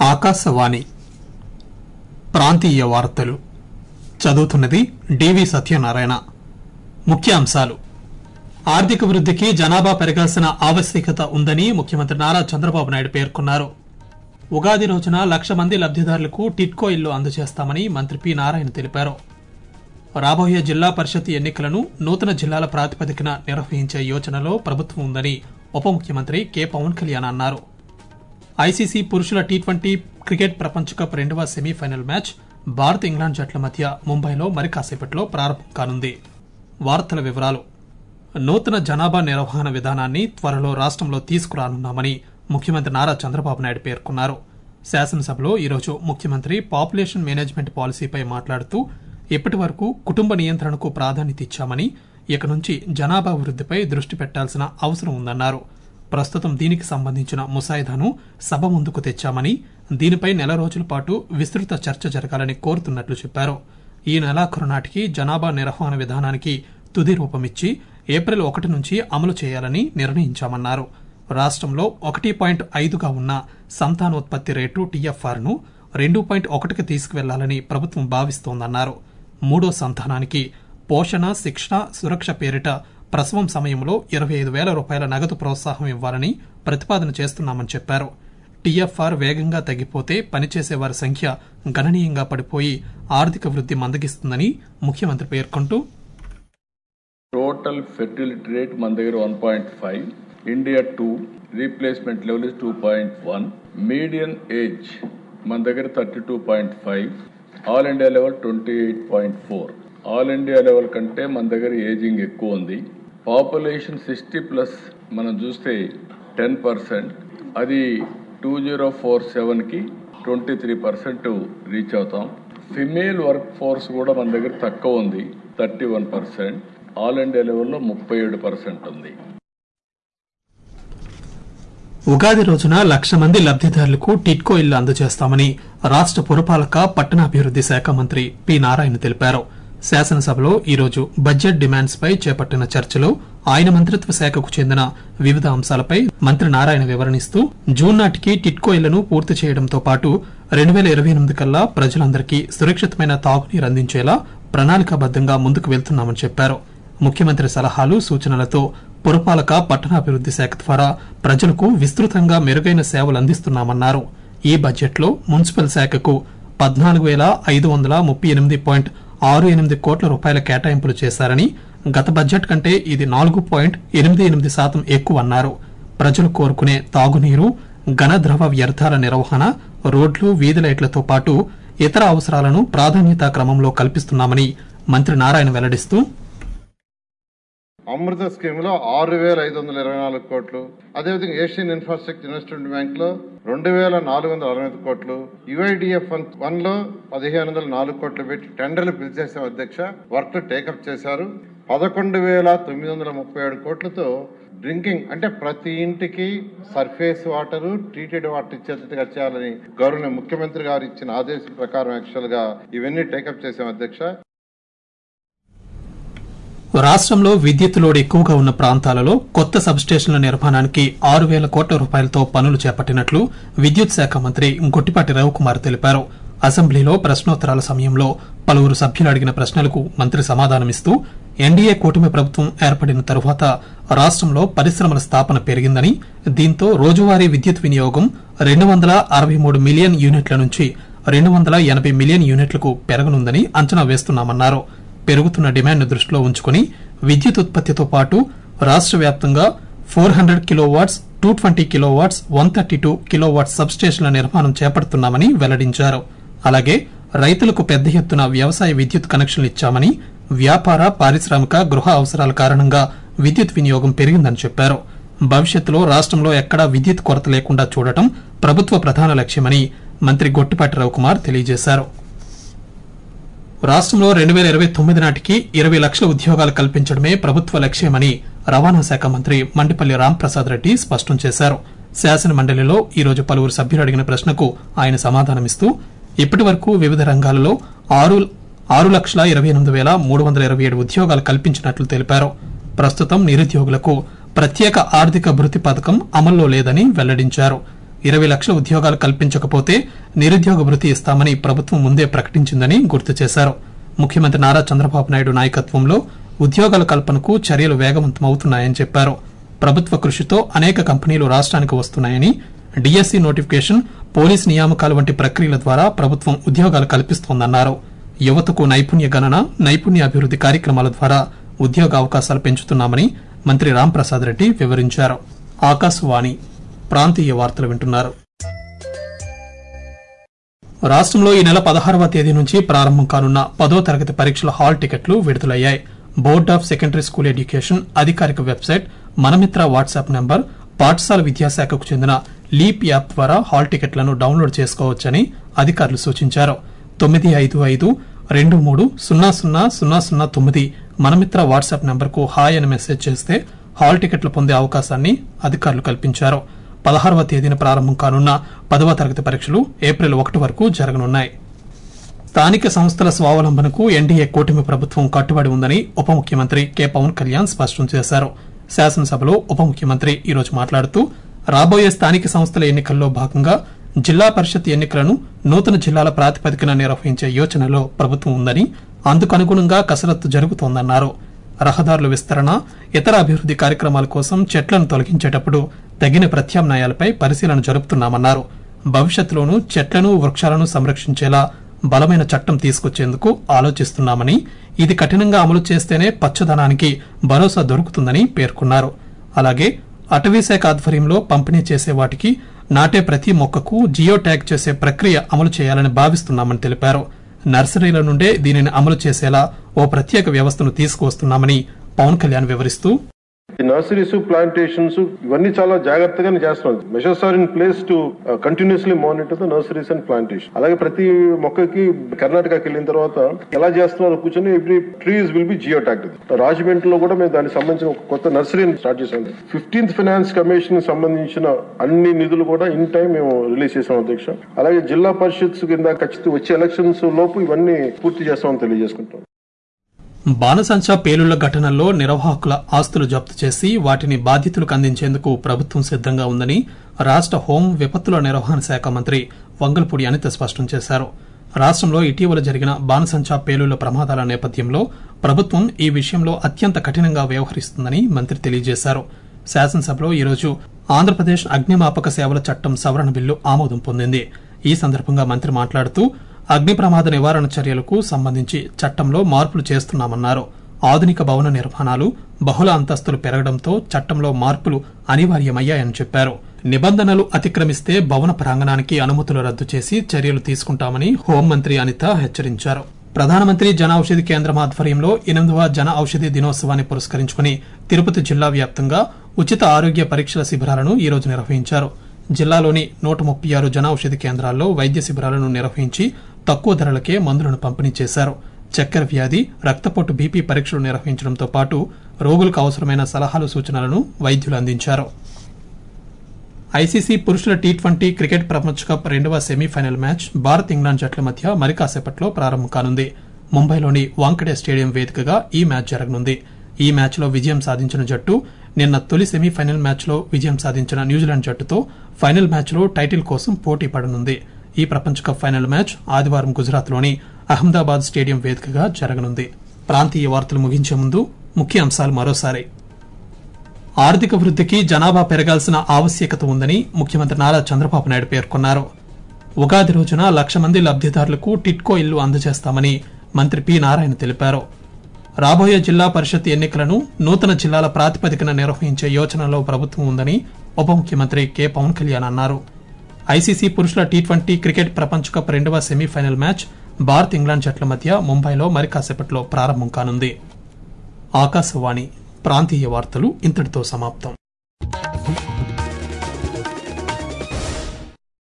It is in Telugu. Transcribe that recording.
ఆకాశవాణి ప్రాంతీయ వార్తలు చదువుతున్నది డివి సత్యనారాయణ ముఖ్యాంశాలు ఆర్థిక వృద్ధికి జనాభా పెరగాల్సిన ఆవశ్యకత ఉందని ముఖ్యమంత్రి నారా చంద్రబాబు నాయుడు పేర్కొన్నారు ఉగాది రోజున లక్ష మంది లబ్దిదారులకు టిట్కో ఇల్లు అందజేస్తామని మంత్రి పి నారాయణ తెలిపారు రాబోయే జిల్లా పరిషత్ ఎన్నికలను నూతన జిల్లాల ప్రాతిపదికన నిర్వహించే యోచనలో ప్రభుత్వం ఉందని ఉప ముఖ్యమంత్రి కె పవన్ కళ్యాణ్ అన్నారు ఐసీసీ పురుషుల టీ ట్వంటీ క్రికెట్ ప్రపంచ కప్ రెండవ సెమీఫైనల్ మ్యాచ్ భారత్ ఇంగ్లాండ్ జట్ల మధ్య ముంబైలో మరి కాసేపట్లో ప్రారంభం కానుంది వార్తల వివరాలు నూతన జనాభా నిర్వహణ విధానాన్ని త్వరలో రాష్ట్రంలో తీసుకురానున్నామని ముఖ్యమంత్రి నారా చంద్రబాబు నాయుడు పేర్కొన్నారు శాసనసభలో ఈరోజు ముఖ్యమంత్రి పాపులేషన్ మేనేజ్మెంట్ పాలసీపై మాట్లాడుతూ ఇప్పటి వరకు కుటుంబ నియంత్రణకు ప్రాధాన్యత ఇచ్చామని ఇక నుంచి జనాభా వృద్ధిపై దృష్టి పెట్టాల్సిన అవసరం ఉందన్నారు ప్రస్తుతం దీనికి సంబంధించిన ముసాయిదాను సభ ముందుకు తెచ్చామని దీనిపై నెల రోజుల పాటు విస్తృత చర్చ జరగాలని కోరుతున్నట్లు చెప్పారు ఈ నెలాఖరు నాటికి జనాభా నిర్వహణ విధానానికి తుది రూపమిచ్చి ఏప్రిల్ ఒకటి నుంచి అమలు చేయాలని నిర్ణయించామన్నారు రాష్ట్రంలో ఒకటి పాయింట్ ఐదుగా ఉన్న సంతానోత్పత్తి రేటు టీఎఫ్ఆర్ ను రెండు పాయింట్ ఒకటికి తీసుకువెళ్లాలని ప్రభుత్వం భావిస్తోందన్నారు మూడో సంతానానికి పోషణ శిక్షణ సురక్ష పేరిట ప్రసవం సమయంలో ఇరవై ఐదు వేల రూపాయల నగదు ప్రోత్సాహం ఇవ్వాలని ప్రతిపాదన చేస్తున్నామని చెప్పారు టీఎఫ్ఆర్ వేగంగా తగ్గిపోతే పనిచేసే వారి సంఖ్య గణనీయంగా పడిపోయి ఆర్థిక వృద్ధి మందగిస్తుందని ముఖ్యమంత్రి పేర్కొంటూ టోటల్ ఫెర్టిలిటీ రేట్ మన దగ్గర one point five India two replacement level is two point one median age మన దగ్గర thirty two point five all India level twenty eight point four all India level కంటే మన దగ్గర ఏజింగ్ ఎక్కువ ఉంది పాపులేషన్ సిక్స్టీ ప్లస్ మనం చూస్తే టెన్ పర్సెంట్ అది టూ జీరో ఫోర్ సెవెన్కి ట్వంటీ త్రీ పర్సెంట్ రీచ్ అవుతాం ఫిమేల్ వర్క్ ఫోర్స్ కూడా మన దగ్గర తక్కువ ఉంది thirty one percent all India లెవెల్లో ముప్పై ఏడు పర్సెంట్ ఉంది ఉగాది రోజున లక్ష మంది లబ్దిదారులకు టిట్కో ఇల్లు అందజేస్తామని రాష్ట్ర పురపాలక పట్టణాభివృద్ది శాఖ మంత్రి పి నారాయణ తెలిపారు శాసనసభలో ఈరోజు బడ్జెట్ డిమాండ్స్ పై చేపట్టిన చర్చలో ఆయన మంత్రిత్వ శాఖకు చెందిన వివిధ అంశాలపై మంత్రి నారాయణ వివరణిస్తూ జూన్ నాటికి టిట్కో ఇళ్లను పూర్తి చేయడంతో పాటు రెండు వేల ఇరవై ఎనిమిది కల్లా ప్రజలందరికీ సురక్షితమైన తాగునీరు అందించేలా ప్రణాళికాబద్దంగా ముందుకు వెళ్తున్నామని చెప్పారు ముఖ్యమంత్రి సలహాలు సూచనలతో పురపాలక పట్టణాభివృద్ది శాఖ ద్వారా ప్రజలకు విస్తృతంగా మెరుగైన సేవలు అందిస్తున్నామన్నారు ఈ బడ్జెట్లో మున్సిపల్ శాఖకు పద్నాలుగు వేల ఐదు వందల ముప్పై ఎనిమిది పాయింట్ ఆరు ఎనిమిది కోట్ల రూపాయల కేటాయింపులు చేశారని గత బడ్జెట్ కంటే ఇది నాలుగు పాయింట్ ఎనిమిది ఎనిమిది శాతం ఎక్కువ అన్నారు ప్రజలు కోరుకునే తాగునీరు ఘనద్రవ వ్యర్థాల నిర్వహణ రోడ్లు వీధి లైట్లతో పాటు ఇతర అవసరాలను ప్రాధాన్యతా క్రమంలో కల్పిస్తున్నామని మంత్రి నారాయణ వెల్లడిస్తూ అమృత స్కీమ్ లో ఆరు వేల ఐదు వందల ఇరవై నాలుగు కోట్లు అదేవిధంగా ఏషియన్ ఇన్ఫ్రాస్ట్రక్చర్ ఇన్వెస్ట్మెంట్ బ్యాంక్ లో రెండు వేల నాలుగు వందల అరవై ఐదు కోట్లు యుఐడిఎఫ్ వన్ లో పదిహేను వందల నాలుగు కోట్లు పెట్టి టెండర్లు పిలిచేసాం అధ్యక్ష వర్క్ టేకప్ చేశారు పదకొండు వేల తొమ్మిది వందల ముప్పై ఏడు కోట్లతో డ్రింకింగ్ అంటే ప్రతి ఇంటికి సర్ఫేస్ వాటర్ ట్రీటెడ్ వాటర్ ఇచ్చేటట్టుగా చేయాలని గౌరవ ముఖ్యమంత్రి గారు ఇచ్చిన ఆదేశం ప్రకారం యాక్చువల్ గా ఇవన్నీ టేకప్ చేసాం అధ్యక్ష రాష్ట్రంలో విద్యుత్ లోడ్ ఎక్కువగా ఉన్న ప్రాంతాలలో కొత్త సబ్స్టేషన్ల నిర్మాణానికి ఆరు వేల కోట్ల రూపాయలతో పనులు చేపట్టినట్లు విద్యుత్ శాఖ మంత్రి గుట్టిపాటి రవికుమార్ తెలిపారు అసెంబ్లీలో ప్రశ్నోత్తరాల సమయంలో పలువురు సభ్యులు అడిగిన ప్రశ్నలకు మంత్రి సమాధానమిస్తూ ఎన్డీఏ కూటమి ప్రభుత్వం ఏర్పడిన తరువాత రాష్ట్రంలో పరిశ్రమల స్థాపన పెరిగిందని దీంతో రోజువారీ విద్యుత్ వినియోగం రెండు వందల అరవై మూడు మిలియన్ యూనిట్ల నుంచి రెండు వందల ఎనభై మిలియన్ యూనిట్లకు పెరగనుందని అంచనా వేస్తున్నామన్నారు పెరుగుతున్న డిమాండ్ను దృష్టిలో ఉంచుకుని విద్యుత్ ఉత్పత్తితో పాటు రాష్ట్ర వ్యాప్తంగా four hundred kilowatts two twenty kilowatts one thirty two kilowatts సబ్స్టేషన్ల నిర్మాణం చేపడుతున్నామని వెల్లడించారు అలాగే రైతులకు పెద్ద ఎత్తున వ్యవసాయ విద్యుత్ కనెక్షన్లు ఇచ్చామని వ్యాపార పారిశ్రామిక గృహ అవసరాల కారణంగా విద్యుత్ వినియోగం పెరిగిందని చెప్పారు భవిష్యత్తులో రాష్ట్రంలో ఎక్కడా విద్యుత్ కొరత లేకుండా చూడటం ప్రభుత్వ ప్రధాన లక్ష్యమని మంత్రి గొట్టిపాటి రవికుమార్ తెలియజేశారు రాష్ట్రంలో రెండు వేల ఇరవై తొమ్మిది నాటికి ఇరవై లక్షల ఉద్యోగాలు కల్పించడమే ప్రభుత్వ లక్ష్యమని రవాణా శాఖ మంత్రి మండిపల్లి రాంప్రసాద్ రెడ్డి స్పష్టం చేశారు శాసన మండలిలో ఈరోజు పలువురు సభ్యులు అడిగిన ప్రశ్నకు ఆయన సమాధానమిస్తూ ఇప్పటి వరకు వివిధ రంగాలలో ఆరు ఆరు లక్షల ఇరవై ఎనిమిది వేల మూడు వందల ఇరవై ఏడు ఉద్యోగాలు కల్పించినట్లు తెలిపారు ప్రస్తుతం నిరుద్యోగులకు ప్రత్యేక ఆర్థిక భృతి పథకం అమల్లో లేదని వెల్లడించారు ఇరవై లక్షల ఉద్యోగాలు కల్పించకపోతే నిరుద్యోగ భృతి ఇస్తామని ప్రభుత్వం ముందే ప్రకటించిందని గుర్తు చేశారు ముఖ్యమంత్రి నారా చంద్రబాబు నాయుడు నాయకత్వంలో ఉద్యోగాల కల్పనకు చర్యలు వేగవంతమవుతున్నాయని చెప్పారు ప్రభుత్వ కృషితో అనేక కంపెనీలు రాష్ట్రానికి వస్తున్నాయని డిఎస్సి నోటిఫికేషన్ పోలీస్ నియామకాలు వంటి ప్రక్రియల ద్వారా ప్రభుత్వం ఉద్యోగాలు కల్పిస్తోందన్నారు యువతకు నైపుణ్య గణన నైపుణ్య అభివృద్ది కార్యక్రమాల ద్వారా ఉద్యోగ అవకాశాలు పెంచుతున్నామని మంత్రి రాంప్రసాద్ రెడ్డి వివరించారు ఆకాశవాణి ప్రాంతీయ వార్తలు వింటున్నారు రాష్ట్రంలో ఈ నెల పదహారవ తేదీ నుంచి ప్రారంభం కానున్న పదో తరగతి పరీక్షల హాల్ టికెట్లు విడుదలయ్యాయి board of secondary school education అధికారిక వెబ్సైట్ మనమిత్ర వాట్సాప్ నంబర్ పాఠశాల విద్యాశాఖకు చెందిన లీప్ యాప్ ద్వారా హాల్ టికెట్లను డౌన్లోడ్ చేసుకోవచ్చని అధికారులు సూచించారు తొమ్మిది ఐదు ఐదు రెండు మూడు సున్నా సున్నా సున్నా సున్నా తొమ్మిది మనమిత్ర వాట్సాప్ నంబర్కు హాయ్ అని మెసేజ్ చేస్తే హాల్ టికెట్లు పొందే అవకాశాన్ని అధికారులు కల్పించారు పదహారవ తేదీన ప్రారంభం కానున్న పదవ తరగతి పరీక్షలు ఏప్రిల్ ఒకటి వరకు జరగనున్నాయి స్థానిక సంస్థల స్వావలంబనకు ఎన్డీఏ కూటమి ప్రభుత్వం కట్టుబడి ఉందని ఉప ముఖ్యమంత్రి కె పవన్ కళ్యాణ్ స్పష్టం చేశారు శాసనసభలో ఉప ముఖ్యమంత్రి ఈరోజు మాట్లాడుతూ రాబోయే స్థానిక సంస్థల ఎన్నికల్లో భాగంగా జిల్లా పరిషత్ ఎన్నికలను నూతన జిల్లాల ప్రాతిపదికన నిర్వహించే యోచనలో ప్రభుత్వం ఉందని అందుకు అనుగుణంగా కసరత్తు జరుగుతోందన్నారు రహదారుల విస్తరణ ఇతర అభివృద్ది కార్యక్రమాల కోసం చెట్లను తొలగించేటప్పుడు తగిన ప్రత్యామ్నాయాలపై పరిశీలన జరుపుతున్నామన్నారు భవిష్యత్తులోనూ చెట్లను వృక్షాలను సంరక్షించేలా బలమైన చట్టం తీసుకొచ్చేందుకు ఆలోచిస్తున్నామని ఇది కఠినంగా అమలు చేస్తేనే పచ్చదనానికి భరోసా దొరుకుతుందని పేర్కొన్నారు అలాగే అటవీశాఖ ఆధ్వర్యంలో పంపిణీ చేసే వాటికి నాటే ప్రతి మొక్కకు జియో ట్యాగ్ చేసే ప్రక్రియ అమలు చేయాలని భావిస్తున్నామని తెలిపారు నర్సరీల నుండే దీనిని అమలు చేసేలా ఓ ప్రత్యేక వ్యవస్థను తీసుకువస్తున్నామని పవన్ కళ్యాణ్ వివరిస్తూ ఈ నర్సరీస్ ప్లాంటేషన్స్ ఇవన్నీ చాలా జాగ్రత్తగానే చేస్తున్నాం measures are in place to continuously monitor the nurseries and plantation అలాగే ప్రతి మొక్కకి కర్ణాటకకి వెళ్ళిన తర్వాత ఎలా చేస్తున్నారో కూర్చొని every trees will be geo tag రాజమండ్రిలో కూడా మేము దానికి సంబంధించిన ఒక కొత్త నర్సరీని స్టార్ట్ చేసాం ఫిఫ్టీన్త్ ఫైనాన్స్ కమిషన్ సంబంధించిన అన్ని నిధులు కూడా ఇన్ టైం మేము రిలీజ్ చేసాం అధ్యక్ష అలాగే జిల్లా పరిషత్స్ కింద ఖచ్చితంగా వచ్చే ఎలక్షన్స్ లోపు ఇవన్నీ పూర్తి చేస్తామని తెలియజేసుకుంటాం బాణసంచా పేలుళ్ల ఘటనల్లో నిర్వాహకుల ఆస్తులు జప్తు చేసి వాటిని బాధితులకు అందించేందుకు ప్రభుత్వం సిద్దంగా ఉందని రాష్ట హోం విపత్తుల నిర్వహణ శాఖ మంత్రి వంగల్పూడి అనిత స్పష్టం చేశారు రాష్ట్రంలో ఇటీవల జరిగిన బాణసంచా పేలుళ్ల ప్రమాదాల నేపథ్యంలో ప్రభుత్వం ఈ విషయంలో అత్యంత కఠినంగా వ్యవహరిస్తుందని మంత్రి తెలియజేశారు శాసనసభలో ఈరోజు ఆంధ్రప్రదేశ్ అగ్నిమాపక సేవల చట్టం సవరణ బిల్లు ఆమోదం పొందింది ఈ సందర్భంగా మంత్రి మాట్లాడుతూ అగ్ని ప్రమాద నివారణ చర్యలకు సంబంధించి చట్టంలో మార్పులు చేస్తున్నామన్నారు ఆధునిక భవన నిర్మాణాలు బహుళ అంతస్తులు పెరగడంతో చట్టంలో మార్పులు అనివార్యమయ్యాయని చెప్పారు నిబంధనలు అతిక్రమిస్తే భవన ప్రాంగణానికి అనుమతులు రద్దు చేసి చర్యలు తీసుకుంటామని హోంమంత్రి అనిత హెచ్చరించారు ప్రధానమంత్రి జన ఔషధి కేంద్రం ఆధ్వర్యంలో ఎనిమిదవ జన ఔషధి దినోత్సవాన్ని పురస్కరించుకుని తిరుపతి జిల్లా వ్యాప్తంగా ఉచిత ఆరోగ్య పరీక్షల శిబిరాలను ఈ రోజు నిర్వహించారు జిల్లాలోని నూట ముప్పై ఆరు జన ఔషధి కేంద్రాల్లో వైద్య శిబిరాలను నిర్వహించి తక్కువ ధరలకే మందులను పంపిణీ చేశారు చక్కెర వ్యాధి రక్తపోటు బీపీ పరీక్షలు నిర్వహించడంతో పాటు రోగులకు అవసరమైన సలహాలు సూచనలను వైద్యులు అందించారు ఐసీసీ పురుషుల టీ ట్వంటీ క్రికెట్ ప్రపంచ కప్ రెండవ సెమీఫైనల్ మ్యాచ్ భారత్ ఇంగ్లాండ్ జట్ల మధ్య మరి కాసేపట్లో ప్రారంభం కానుంది ముంబైలోని వాంకడే స్టేడియం వేదికగా ఈ మ్యాచ్ జరగనుంది ఈ మ్యాచ్లో విజయం సాధించిన జట్టు నిన్న తొలి సెమీఫైనల్ మ్యాచ్లో విజయం సాధించిన న్యూజిలాండ్ జట్టుతో ఫైనల్ మ్యాచ్లో టైటిల్ కోసం పోటీ పడనుంది ఈ ప్రపంచ కప్ ఫైనల్ మ్యాచ్ ఆదివారం గుజరాత్లోని అహ్మదాబాద్ స్టేడియం వేదికగా జరగనుంది ప్రాంతీయ వార్తలు ముగించే ముందు ముఖ్య అంశాలు మరోసారి ఆర్థిక వృద్ధికి జనాభా పెరగాల్సిన ఆవశ్యకత ఉందని ముఖ్యమంత్రి నారా చంద్రబాబు నాయుడు పేర్కొన్నారు ఉగాది రోజున లక్ష మంది లబ్దిదారులకు టిట్కో ఇల్లు అందజేస్తామని మంత్రి పి నారాయణ తెలిపారు రాబోయే జిల్లా పరిషత్ ఎన్నికలను నూతన జిల్లాల ప్రాతిపదికన నిర్వహించే యోచనలో ప్రభుత్వం ఉందని ఉప ముఖ్యమంత్రి కె పవన్ కళ్యాణ్ అన్నారు ఐసీసీ పురుషుల టీ ట్వంటీ క్రికెట్ ప్రపంచ కప్ రెండవ సెమీఫైనల్ మ్యాచ్ భారత్ ఇంగ్లాండ్ జట్ల మధ్య ముంబైలో మరి కాసేపట్లో ప్రారంభం కానుంది ఆకాశవాణి ప్రాంతీయ వార్తలు ఇంతటితో సమాప్తం